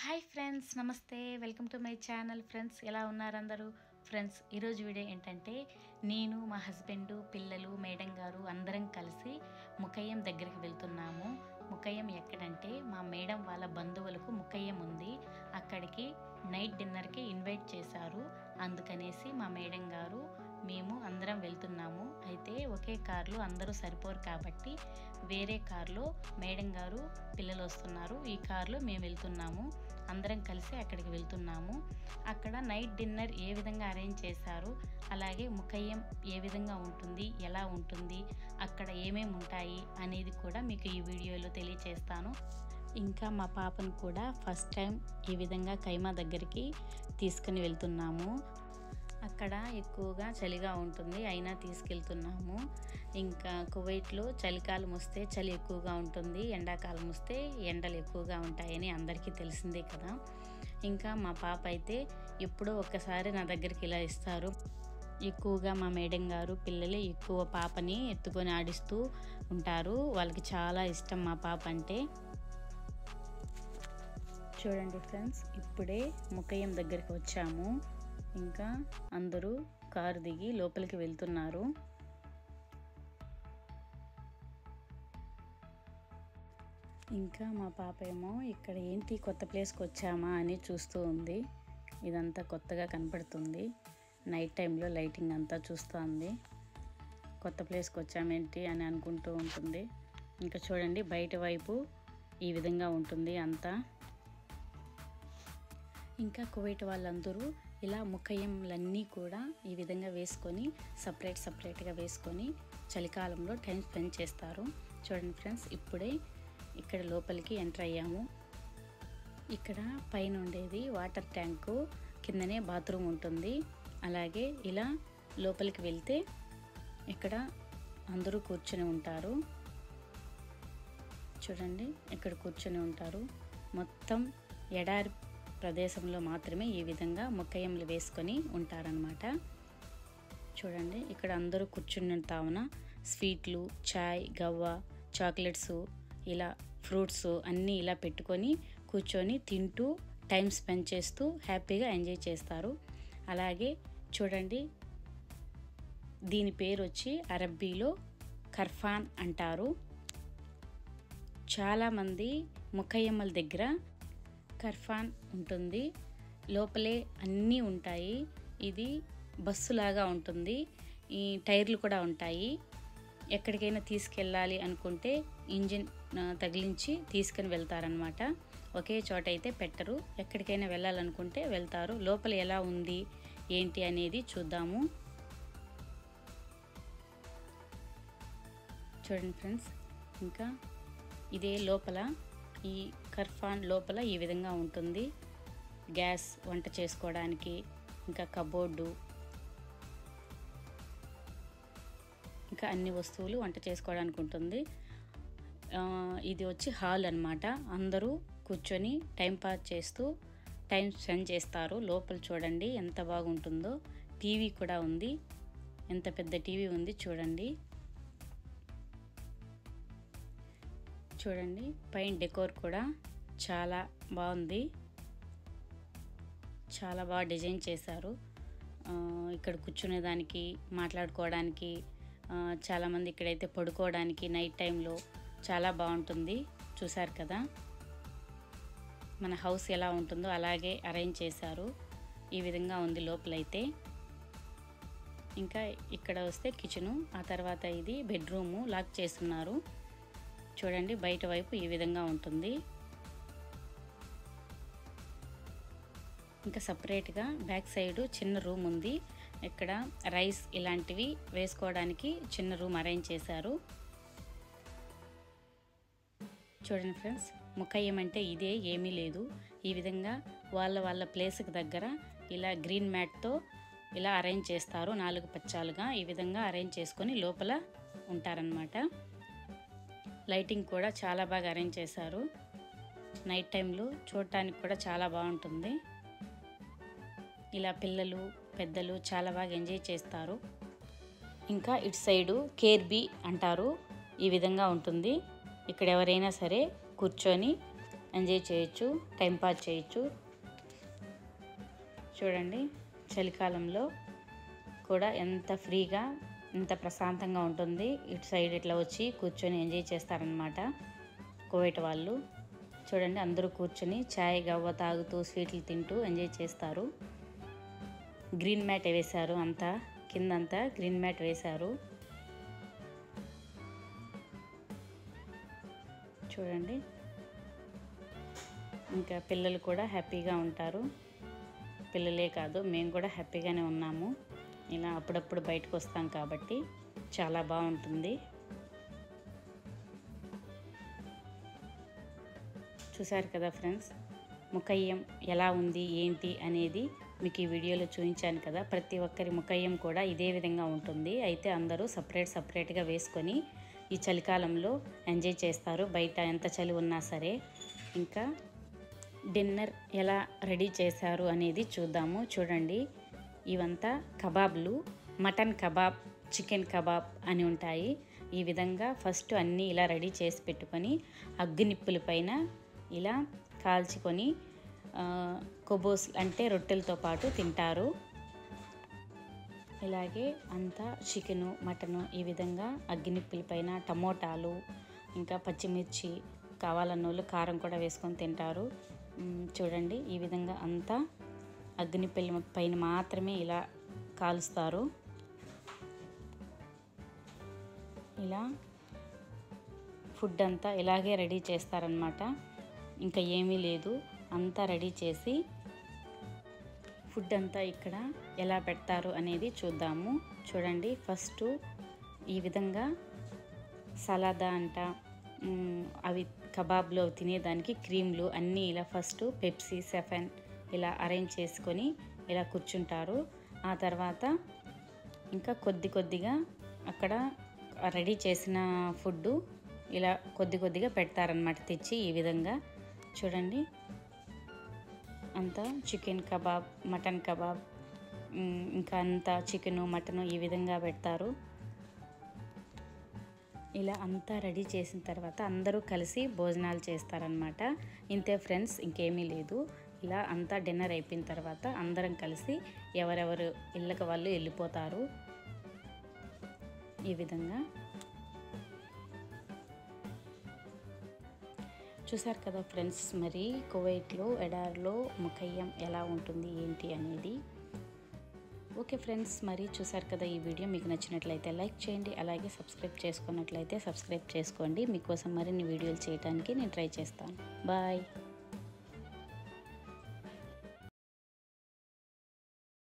hi friends నమస్తే welcome to my channel friends ఎలా ఉన్నారు అందరూ ఫ్రెండ్స్ ఈరోజు వీడియో ఏంటంటే నేను మా హస్బెండ్ పిల్లలు మేడం గారు అందరం కలిసి ముఖయ్యం దగ్గరికి వెళ్తున్నాము ముఖయ్యం ఎక్కడంటే మా మేడం వాళ్ళ బంధువులకు ముఖయ్యం ఉంది అక్కడికి నైట్ డిన్నర్కి ఇన్వైట్ చేశారు అందుకనేసి మా మేడం గారు మేము అందరం వెళ్తున్నాము అయితే ఒకే కార్లో అందరూ సరిపోరు కాబట్టి వేరే కార్లో మేడం గారు పిల్లలు వస్తున్నారు ఈ కార్లో మేము వెళ్తున్నాము అందరం కలిసి అక్కడికి వెళ్తున్నాము అక్కడ నైట్ డిన్నర్ ఏ విధంగా అరేంజ్ చేశారు అలాగే ముఖయ్యం ఏ విధంగా ఉంటుంది ఎలా ఉంటుంది అక్కడ ఏమేమి ఉంటాయి అనేది కూడా మీకు ఈ వీడియోలో తెలియచేస్తాను ఇంకా మా పాపను కూడా ఫస్ట్ టైం ఈ విధంగా కైమా దగ్గరికి తీసుకుని వెళ్తున్నాము అక్కడ ఎక్కువగా చలిగా ఉంటుంది అయినా తీసుకెళ్తున్నాము ఇంకా కువైట్లో చలికాలం వస్తే చలి ఎక్కువగా ఉంటుంది ఎండాకాలం వస్తే ఎండలు ఎక్కువగా ఉంటాయని అందరికీ తెలిసిందే కదా ఇంకా మా పాప అయితే ఎప్పుడో ఒక్కసారి నా దగ్గరికి ఇలా ఇస్తారు ఎక్కువగా మా మేడం గారు పిల్లలే ఎక్కువ పాపని ఎత్తుకొని ఆడిస్తూ ఉంటారు వాళ్ళకి చాలా ఇష్టం మా పాప అంటే చూడండి ఫ్రెండ్స్ ఇప్పుడే ముఖయ్యం దగ్గరికి వచ్చాము ఇంకా అందరూ కారు దిగి లోపలికి వెళ్తున్నారు ఇంకా మా పాప ఏమో ఇక్కడ ఏంటి కొత్త ప్లేస్కి వచ్చామా అని చూస్తూ ఉంది ఇదంతా కొత్తగా కనపడుతుంది నైట్ టైంలో లైటింగ్ అంతా చూస్తుంది కొత్త ప్లేస్కి వచ్చామేంటి అని అనుకుంటూ ఉంటుంది ఇంకా చూడండి బయట వైపు ఈ విధంగా ఉంటుంది అంతా ఇంకా కువైట్ వాళ్ళందరూ ఇలా ముఖయంలన్నీ కూడా ఈ విధంగా వేసుకొని సపరేట్ సపరేట్గా వేసుకొని చలికాలంలో టైం స్పెండ్ చేస్తారు చూడండి ఫ్రెండ్స్ ఇప్పుడే ఇక్కడ లోపలికి ఎంటర్ అయ్యాము ఇక్కడ పైన ఉండేది వాటర్ ట్యాంకు కిందనే బాత్రూమ్ ఉంటుంది అలాగే ఇలా లోపలికి వెళ్తే ఇక్కడ అందరూ కూర్చొని ఉంటారు చూడండి ఇక్కడ కూర్చొని ఉంటారు మొత్తం ఎడారి ప్రదేశంలో మాత్రమే ఈ విధంగా ముక్కయంలు వేసుకొని ఉంటారనమాట చూడండి ఇక్కడ అందరూ కూర్చున్న తావున స్వీట్లు చాయ్ గవ్వ చాక్లెట్స్ ఇలా ఫ్రూట్స్ అన్నీ ఇలా పెట్టుకొని కూర్చొని తింటూ టైం స్పెండ్ చేస్తూ హ్యాపీగా ఎంజాయ్ చేస్తారు అలాగే చూడండి దీని పేరు వచ్చి అరబ్బీలో కర్ఫాన్ అంటారు చాలామంది ముఖయ్యమ్మల దగ్గర కర్ఫాన్ ఉంటుంది లోపలే అన్నీ ఉంటాయి ఇది బస్సులాగా ఉంటుంది ఈ టైర్లు కూడా ఉంటాయి ఎక్కడికైనా తీసుకెళ్ళాలి అనుకుంటే ఇంజిన్ తగిలించి తీసుకుని వెళ్తారనమాట ఒకే చోట అయితే పెట్టరు ఎక్కడికైనా వెళ్ళాలనుకుంటే వెళ్తారు లోపల ఎలా ఉంది ఏంటి అనేది చూద్దాము చూడండి ఫ్రెండ్స్ ఇంకా ఇదే లోపల ఈ కర్ఫాన్ లోపల ఈ విధంగా ఉంటుంది గ్యాస్ వంట చేసుకోవడానికి ఇంకా కబోర్డు ఇంకా అన్ని వస్తువులు వంట చేసుకోవడానికి ఉంటుంది ఇది వచ్చి హాల్ అనమాట అందరూ కూర్చొని టైం పాస్ చేస్తూ టైం స్పెండ్ చేస్తారు లోపల చూడండి ఎంత బాగుంటుందో టీవీ కూడా ఉంది ఎంత పెద్ద టీవీ ఉంది చూడండి చూడండి పైన డెకోర్ కూడా చాలా బాగుంది చాలా బాగా డిజైన్ చేశారు ఇక్కడ కూర్చునేదానికి మాట్లాడుకోవడానికి చాలామంది ఇక్కడైతే పడుకోవడానికి నైట్ టైంలో చాలా బాగుంటుంది చూసారు కదా మన హౌస్ ఎలా ఉంటుందో అలాగే అరేంజ్ చేశారు ఈ విధంగా ఉంది లోపలైతే ఇంకా ఇక్కడ వస్తే కిచెను ఆ తర్వాత ఇది బెడ్రూము లాక్ చేస్తున్నారు చూడండి బయట వైపు ఈ విధంగా ఉంటుంది ఇంకా సపరేట్గా బ్యాక్ సైడ్ చిన్న రూమ్ ఉంది ఇక్కడ రైస్ ఇలాంటివి వేసుకోవడానికి చిన్న రూమ్ అరేంజ్ చేశారు చూడండి ఫ్రెండ్స్ ముఖయ్యం అంటే ఇదే ఏమీ లేదు ఈ విధంగా వాళ్ళ వాళ్ళ ప్లేస్కి దగ్గర ఇలా గ్రీన్ మ్యాట్తో ఇలా అరేంజ్ చేస్తారు నాలుగు పచ్చాలుగా ఈ విధంగా అరేంజ్ చేసుకొని లోపల ఉంటారనమాట లైటింగ్ కూడా చాలా బాగా అరేంజ్ చేశారు నైట్ టైంలో చూడటానికి కూడా చాలా బాగుంటుంది ఇలా పిల్లలు పెద్దలు చాలా బాగా ఎంజాయ్ చేస్తారు ఇంకా ఇటు సైడు కేర్ బీ అంటారు ఈ విధంగా ఉంటుంది ఇక్కడ ఎవరైనా సరే కూర్చొని ఎంజాయ్ చేయొచ్చు టైంపాస్ చేయొచ్చు చూడండి చలికాలంలో కూడా ఎంత ఫ్రీగా ఎంత ప్రశాంతంగా ఉంటుంది ఇటు సైడ్ ఇట్లా వచ్చి కూర్చొని ఎంజాయ్ చేస్తారనమాట కువైట్ వాళ్ళు చూడండి అందరూ కూర్చొని చాయ్ గవ్వ తాగుతూ స్వీట్లు తింటూ ఎంజాయ్ చేస్తారు గ్రీన్ మ్యాట్ వేశారు అంతా కిందంతా గ్రీన్ మ్యాట్ వేశారు చూడండి ఇంకా పిల్లలు కూడా హ్యాపీగా ఉంటారు పిల్లలే కాదు మేము కూడా హ్యాపీగానే ఉన్నాము ఇలా అప్పుడప్పుడు బయటకు వస్తాం కాబట్టి చాలా బాగుంటుంది చూసారు కదా ఫ్రెండ్స్ ముఖయ్యం ఎలా ఉంది ఏంటి అనేది మీకు ఈ వీడియోలో చూపించాను కదా ప్రతి ఒక్కరి ముఖయ్యం కూడా ఇదే విధంగా ఉంటుంది అయితే అందరూ సపరేట్ సపరేట్గా వేసుకొని ఈ చలికాలంలో ఎంజాయ్ చేస్తారు బయట ఎంత చలి ఉన్నా సరే ఇంకా డిన్నర్ ఎలా రెడీ చేశారు అనేది చూద్దాము చూడండి ఇవంతా కబాబ్లు మటన్ కబాబ్ చికెన్ కబాబ్ అని ఉంటాయి ఈ విధంగా ఫస్ట్ అన్నీ ఇలా రెడీ చేసి పెట్టుకొని అగ్గినిప్పుల పైన ఇలా కాల్చుకొని కొబోస్ అంటే రొట్టెలతో పాటు తింటారు ఇలాగే అంతా చికెను మటను ఈ విధంగా అగ్గినిప్పుల పైన టమోటాలు ఇంకా పచ్చిమిర్చి కావాలన్న వాళ్ళు కారం కూడా వేసుకొని తింటారు చూడండి ఈ విధంగా అంతా అగ్నిపిల్ల పైన మాత్రమే ఇలా కాలుస్తారు ఇలా ఫుడ్ అంతా ఇలాగే రెడీ చేస్తారనమాట ఇంకా ఏమీ లేదు అంతా రెడీ చేసి ఫుడ్ అంతా ఇక్కడ ఎలా పెడతారు అనేది చూద్దాము చూడండి ఫస్ట్ ఈ విధంగా సలాదా అంట అవి కబాబ్లో తినేదానికి క్రీమ్లు అన్నీ ఇలా ఫస్ట్ పెప్సీ సెఫెన్ ఇలా అరేంజ్ చేసుకొని ఇలా కూర్చుంటారు ఆ తర్వాత ఇంకా కొద్ది కొద్దిగా అక్కడ రెడీ చేసిన ఫుడ్ ఇలా కొద్ది కొద్దిగా పెడతారనమాట తెచ్చి ఈ విధంగా చూడండి అంతా చికెన్ కబాబ్ మటన్ కబాబ్ ఇంకా అంతా చికెను మటను ఈ విధంగా పెడతారు ఇలా అంతా రెడీ చేసిన తర్వాత అందరూ కలిసి భోజనాలు చేస్తారనమాట ఇంతే ఫ్రెండ్స్ ఇంకేమీ లేదు ఇలా అంతా డిన్నర్ అయిపోయిన తర్వాత అందరం కలిసి ఎవరెవరు ఇళ్ళకి వాళ్ళు వెళ్ళిపోతారు ఈ విధంగా చూసారు కదా ఫ్రెండ్స్ మరి కువైట్లో ఎడార్లో ముఖయ్యం ఎలా ఉంటుంది ఏంటి అనేది ఓకే ఫ్రెండ్స్ మరి చూసారు కదా ఈ వీడియో మీకు నచ్చినట్లయితే లైక్ చేయండి అలాగే సబ్స్క్రైబ్ చేసుకున్నట్లయితే సబ్స్క్రైబ్ చేసుకోండి మీకోసం మరిన్ని వీడియోలు చేయడానికి నేను ట్రై చేస్తాను బాయ్